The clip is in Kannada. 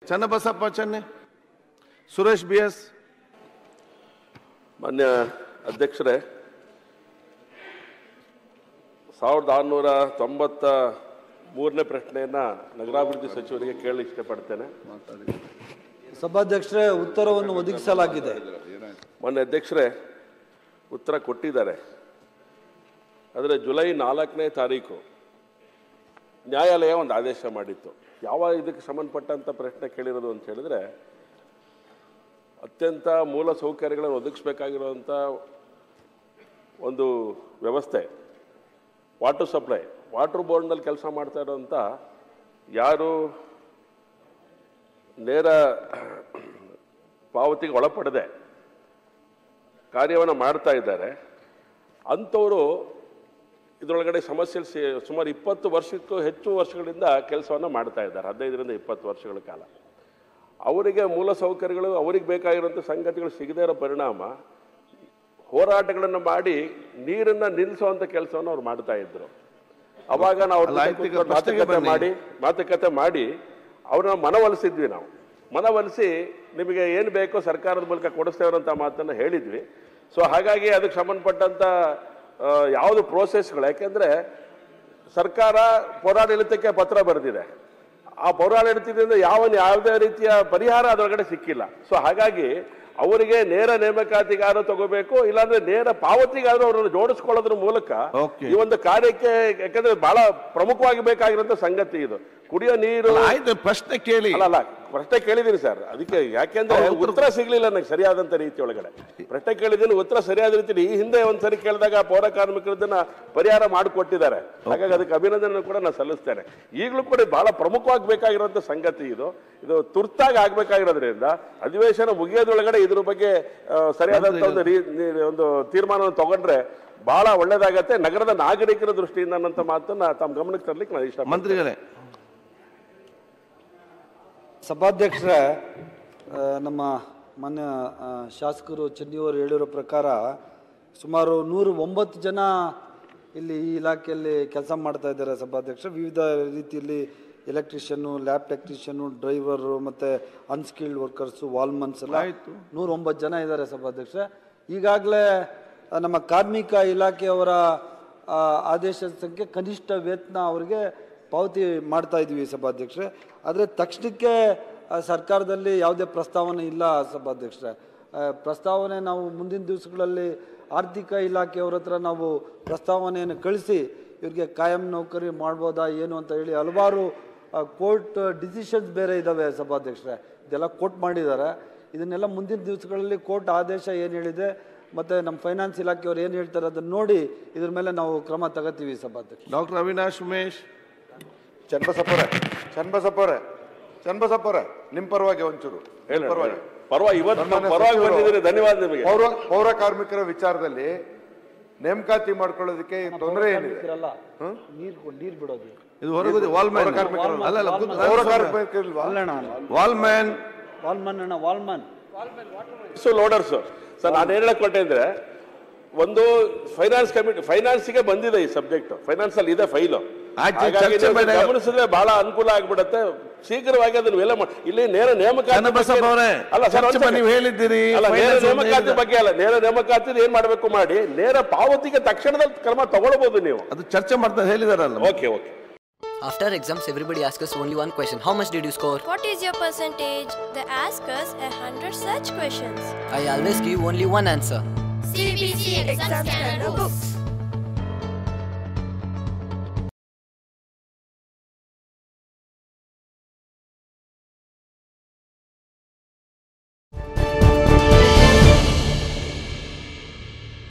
ಚನ್ನಬಸಪ್ಪ ಚೆನ್ನೆ ಸುರೇಶ್ ಬಿ ಎಸ್ ಮಾನ್ಯ ಅಧ್ಯಕ್ಷರೇ ಸಾವಿರದ ಆರುನೂರ ತೊಂಬತ್ತ ಮೂರನೇ ಪ್ರಶ್ನೆಯನ್ನ ನಗರಾಭಿವೃದ್ಧಿ ಸಚಿವರಿಗೆ ಕೇಳಲು ಇಷ್ಟಪಡ್ತೇನೆ ಸಭಾಧ್ಯಕ್ಷರೇ ಉತ್ತರವನ್ನು ಒದಗಿಸಲಾಗಿದೆ ಮೊನ್ನೆ ಅಧ್ಯಕ್ಷರೇ ಉತ್ತರ ಕೊಟ್ಟಿದ್ದಾರೆ ಆದರೆ ಜುಲೈ ನಾಲ್ಕನೇ ತಾರೀಕು ನ್ಯಾಯಾಲಯ ಒಂದು ಆದೇಶ ಮಾಡಿತ್ತು ಯಾವ ಇದಕ್ಕೆ ಸಂಬಂಧಪಟ್ಟಂಥ ಪ್ರಶ್ನೆ ಕೇಳಿರೋದು ಅಂತ ಹೇಳಿದ್ರೆ ಅತ್ಯಂತ ಮೂಲ ಸೌಕರ್ಯಗಳನ್ನು ಒದಗಿಸ್ಬೇಕಾಗಿರುವಂಥ ಒಂದು ವ್ಯವಸ್ಥೆ ವಾಟರ್ ಸಪ್ಲೈ ವಾಟರ್ ಬೋರ್ಡ್ನಲ್ಲಿ ಕೆಲಸ ಮಾಡ್ತಾ ಇರೋಂಥ ಯಾರು ನೇರ ಪಾವತಿಗೆ ಒಳಪಡದೆ ಕಾರ್ಯವನ್ನು ಮಾಡ್ತಾ ಇದ್ದಾರೆ ಅಂಥವರು ಇದರೊಳಗಡೆ ಸಮಸ್ಯೆ ಸೇ- ಸುಮಾರು ಇಪ್ಪತ್ತು ವರ್ಷಕ್ಕೂ ಹೆಚ್ಚು ವರ್ಷಗಳಿಂದ ಕೆಲಸವನ್ನು ಮಾಡ್ತಾ ಇದ್ದಾರೆ ಹದಿನೈದರಿಂದ ಇಪ್ಪತ್ತು ವರ್ಷಗಳ ಕಾಲ ಅವರಿಗೆ ಮೂಲ ಸೌಕರ್ಯಗಳು ಅವರಿಗೆ ಬೇಕಾಗಿರುವಂಥ ಸಂಗತಿಗಳು ಸಿಗದೇ ಇರೋ ಪರಿಣಾಮ ಹೋರಾಟಗಳನ್ನು ಮಾಡಿ ನೀರನ್ನ ನಿಲ್ಲಿಸುವಂಥ ಕೆಲಸವನ್ನು ಅವ್ರು ಮಾಡ್ತಾ ಇದ್ರು ಅವಾಗ ನಾವು ಅವ್ರ ಅಲ್ಲ, ಜೊತೆ ಆಯ್ತು, ಈಗ ಕೂತ್ಕೊಂಡು ಪ್ರಶ್ನೆಗೆ ಮಾತುಕತೆ ಬನ್ನಿ. ಮಾಡಿ ಮಾತುಕತೆ ಮಾಡಿ ಅವ್ರನ್ನ ಮನವೊಲಿಸಿದ್ವಿ ನಾವು ಮನವೊಲಿಸಿ ನಿಮಗೆ ಏನು ಬೇಕೋ ಸರ್ಕಾರದ ಮೂಲಕ ಕೊಡಿಸ್ತೇವೆ ಅಂತ ಮಾತನ್ನು ಹೇಳಿದ್ವಿ ಸೊ ಹಾಗಾಗಿ ಅದಕ್ಕೆ ಸಂಬಂಧಪಟ್ಟಂತ ಆ, ಯಾವುದು ಪ್ರೋಸೆಸ್ಗಳು ಯಾಕೆಂದ್ರೆ ಸರ್ಕಾರ ಪೌರಾಡಳಿತಕ್ಕೆ ಪತ್ರ ಬರೆದಿದೆ ಆ ಪೌರಾಡಳಿತದಿಂದ ಯಾವ ಯಾವುದೇ ರೀತಿಯ ಪರಿಹಾರ ಅದರೊಳಗಡೆ ಸಿಕ್ಕಿಲ್ಲ ಸೊ ಹಾಗಾಗಿ ಅವರಿಗೆ ನೇರ ನೇಮಕಾತಿಗಾರ ತಗೋಬೇಕು ಇಲ್ಲಾಂದ್ರೆ ನೇರ ಪಾವತಿಗಾದ್ರೂ ಅವರನ್ನು ಜೋಡಿಸ್ಕೊಳ್ಳೋದ್ರ ಮೂಲಕ Okay. ಈ ಒಂದು ಕಾರ್ಯಕ್ಕೆ ಯಾಕಂದ್ರೆ ಬಹಳ ಪ್ರಮುಖವಾಗಿ ಬೇಕಾಗಿರುವಂತ ಸಂಗತಿ ಇದು ಕುಡಿಯೋ ನೀರು ಆಯ್ತು ಪ್ರಶ್ನೆ ಕೇಳಿ ಅಲ್ಲ ಅಲ್ಲ ಪ್ರಶ್ನೆ ಕೇಳಿದೀನಿ ಸರ್ ಅದಕ್ಕೆ ಯಾಕೆಂದ್ರೆ ಹೌದು, ಉತ್ತರ- ಉತ್ತರ ಸಿಗ್ಲಿಲ್ಲ ನನಗೆ ಸರಿಯಾದಂತ ರೀತಿ ಒಳಗಡೆ ಪ್ರಶ್ನೆ ಕೇಳಿದ್ದೀನಿ ಉತ್ತರ ಸರಿಯಾದ ರೀತಿಯಲ್ಲಿ ಈ ಹಿಂದೆ ಒಂದ್ಸರಿ ಕೇಳಿದಾಗ ಪೌರ ಕಾರ್ಮಿಕರದನ್ನ ಪರಿಹಾರ ಮಾಡಿಕೊಟ್ಟಿದ್ದಾರೆ ಹಾಗಾಗಿ ಅದಕ್ಕೆ ಅಭಿನಂದನೆ ಕೂಡ ನಾನು ಸಲ್ಲಿಸ್ತೇನೆ ಈಗಲೂ ಕೂಡ ಬಹಳ ಪ್ರಮುಖವಾಗಿ ಬೇಕಾಗಿರುವಂತ ಸಂಗತಿ ಇದು ಇದು ತುರ್ತಾಗಿ ಆಗ್ಬೇಕಾಗಿರೋದ್ರಿಂದ ಅಧಿವೇಶನ ಮುಗಿಯೋದ್ರೊಳಗಡೆ ಇದ್ರ ಬಗ್ಗೆ ಆ, ಸರಿಯಾದಂತ ಒಂದು ರೀ- ನೀ- ಒಂದು ತೀರ್ಮಾನವನ್ನು ತಗೊಂಡ್ರೆ ಬಹಳ ಒಳ್ಳೇದಾಗತ್ತೆ ನಗರದ ನಾಗರಿಕರ ದೃಷ್ಟಿಯಿಂದ ಅನ್ನೋಂಥ ಮಾತನ್ನ ತಮ್ಮ ಗಮನಕ್ಕೆ ತರ್ಲಿಕ್ಕೆ ನಾನು ಇಷ್ಟ ಮಂತ್ರಿಗಳೇ ಸಭಾಧ್ಯಕ್ಷರೇ ಆ, ನಮ್ಮ ಮಾನ್ಯ ಆ, ಶಾಸಕರು ಚೆನ್ನಿಯವರು ಹೇಳಿರೋ ಪ್ರಕಾರ ಸುಮಾರು ನೂರು ಒಂಬತ್ತು ಜನ ಇಲ್ಲಿ ಈ ಇಲಾಖೆಯಲ್ಲಿ ಕೆಲಸ ಮಾಡ್ತಾ ಇದ್ದಾರೆ ಸಭಾಧ್ಯಕ್ಷ ವಿವಿಧ ರೀತಿಯಲ್ಲಿ ಎಲೆಕ್ಟ್ರಿಷಿಯನ್ನು ಲ್ಯಾಬ್ ಟೆಕ್ನಿಷಿಯನ್ನು ಡ್ರೈವರು ಮತ್ತು ಅನ್ಸ್ಕಿಲ್ಡ್ ವರ್ಕರ್ಸು ವಾಲ್ಮನ್ಸ್ ಎಲ್ಲ ಆಯ್ತು. ನೂರ ಒಂಬತ್ತು ಜನ ಇದ್ದಾರೆ ಸಭಾಧ್ಯಕ್ಷ ಈಗಾಗಲೇ ನಮ್ಮ ಕಾರ್ಮಿಕ ಇಲಾಖೆಯವರ ಆ, ಆದೇಶದ ಸಂಖ್ಯೆ ಕನಿಷ್ಠ ವೇತನ ಅವರಿಗೆ ಪಾವತಿ ಮಾಡ್ತಾ ಇದ್ವಿ ಸಭಾಧ್ಯಕ್ಷರೇ ಆದರೆ ತಕ್ಷಣಕ್ಕೆ ಆ, ಸರ್ಕಾರದಲ್ಲಿ ಯಾವುದೇ ಪ್ರಸ್ತಾವನೆ ಇಲ್ಲ ಸಭಾಧ್ಯಕ್ಷರೇ ಆ, ಪ್ರಸ್ತಾವನೆ ನಾವು ಮುಂದಿನ ದಿವಸಗಳಲ್ಲಿ ಆರ್ಥಿಕ ಇಲಾಖೆಯವ್ರ ಹತ್ರ ನಾವು ಪ್ರಸ್ತಾವನೆಯನ್ನು ಕಳಿಸಿ ಇವ್ರಿಗೆ ಕಾಯಂ ನೌಕರಿ ಮಾಡ್ಬೋದಾ ಏನು ಅಂತ ಹೇಳಿ ಹಲವಾರು ಕೋರ್ಟ್ ಡಿಸಿಷನ್ಸ್ ಬೇರೆ ಇದ್ದಾವೆ ಸಭಾಧ್ಯಕ್ಷರೇ ಇದೆಲ್ಲ ಕೋರ್ಟ್ ಮಾಡಿದ್ದಾರೆ ಇದನ್ನೆಲ್ಲ ಮುಂದಿನ ದಿವಸಗಳಲ್ಲಿ ಕೋರ್ಟ್ ಆದೇಶ ಏನು ಹೇಳಿದೆ ಮತ್ತು ನಮ್ಮ ಫೈನಾನ್ಸ್ ಇಲಾಖೆಯವ್ರು ಏನು ಹೇಳ್ತಾರೆ ಅದನ್ನು ನೋಡಿ ಇದ್ರ ಮೇಲೆ ನಾವು ಕ್ರಮ ತಗೋತೀವಿ ಸಭಾಧ್ಯಕ್ಷ ಡಾಕ್ಟರ್ ಅವಿನಾಶ್ ಉಮೇಶ್ ಚನ್ನಬಸಪ್ಪರೇ ಚನ್ನಬಸಪ್ಪರೇ ಚನ್ನಬಸಪ್ಪರೇ ನಿಮ್ಮ ಪರವಾಗಿ ಒಂಚೂರು ನಿಮ್ ಹೇಳಿ ಪರವಾಗಿ ಪರವಾಗಿ ಇವತ್ತು ನಮ್ಮ ಸನ್ಮಾನ್ಯ ಪರವಾಗಿ ಸಚಿವರು ಬಂದಿದ್ದೀರಿ ಧನ್ಯವಾದ ನಿಮಗೆ ಪೌರ ಪೌರ ಕಾರ್ಮಿಕರ ವಿಚಾರದಲ್ಲಿ ನೇಮಕಾತಿ ಮಾಡ್ಕೊಳ್ಳೋದಕ್ಕೆ ತೊಂದರೆ ಏನಿದೆ ಇರಲ್ಲ ನೀರು ನೀರು ಬಿಡೋದು ಇದು ಹೊರಗುದಿ ವಾಲ್ಮ್ಯಾನ್ ಕಾರ್ಮಿಕರು. ಅಲ್ಲ ಅಲ್ಲ ಕೂತು- ಪೌರ ನಾನು ಸುಮ್ನೆ- ಕಾರ್ಮಿಕರಿಲ್ವಾ ಅಲ್ಲಣ್ಣ ವಾಲ್ಮ್ಯಾನ್ ವಾಲ್ಮನ್ ಅಣ್ಣ ವಾಲ್ಮನ್ ಸೊ ಲೋಡರ್ಸ್ ಸರ್ ನಾನು ಏನ್ ಹೇಳಕ್ ಕೊಟ್ಟೆ ಅಂದ್ರೆ ಒಂದು ಫೈನಾನ್ಸ್ ಕಮಿಟಿ ಫೈನಾನ್ಸ್ಗೆ ಬಂದಿದೆ ಈ ಸಬ್ಜೆಕ್ಟ್ ಫೈನಾನ್ಸ್ ಅಲ್ಲಿ ಇದೆ ಫೈಲು ಆಯ್ತು, ಚರ್ಚೆ ಮಾಡಿ- ಗಮನಿಸಿದ್ರೆ ಬಹಳ ಅನುಕೂಲ ಆಗ್ಬಿಡತ್ತೆ ಶೀಘ್ರವಾಗಿ ಅದನ್ನ ಎಲ್ಲ ಮಾಡಿ ಇಲ್ಲಿ ನೇರ ನೇಮಕಾತಿ ಚನ್ನಬಸಪ್ಪ ಬಗ್ಗೆ- ಅವರೇ, ಅಲ್ಲ ಸರ್ ಚರ್ಚೆ ಮಾಡಿ, ನೀವು ಹೇಳಿದ್ದೀರಿ, ಅಲ್ಲ ನೇರ finance ಒಂದು ನೇಮಕಾತಿ ಹೇಳಿದೆ. ಬಗ್ಗೆ ಅಲ್ಲ ನೇರ ನೇಮಕಾತಿ ಏನ್ ಮಾಡ್ಬೇಕು ಮಾಡಿ ನೇರ ಪಾವತಿಗೆ ತಕ್ಷಣದಲ್ಲಿ ಕ್ರಮ ತಗೊಳ್ಬಹುದು ನೀವು ಅದು ಚರ್ಚೆ ಮಾಡ್ತಾ ಹೇಳಿದಾರಲ್ಲ okay okay After exams, everybody asks us only one question How much did you score? What is your percentage? They ask us a hundred such questions. I always give only one answer. CBC exam scanner books.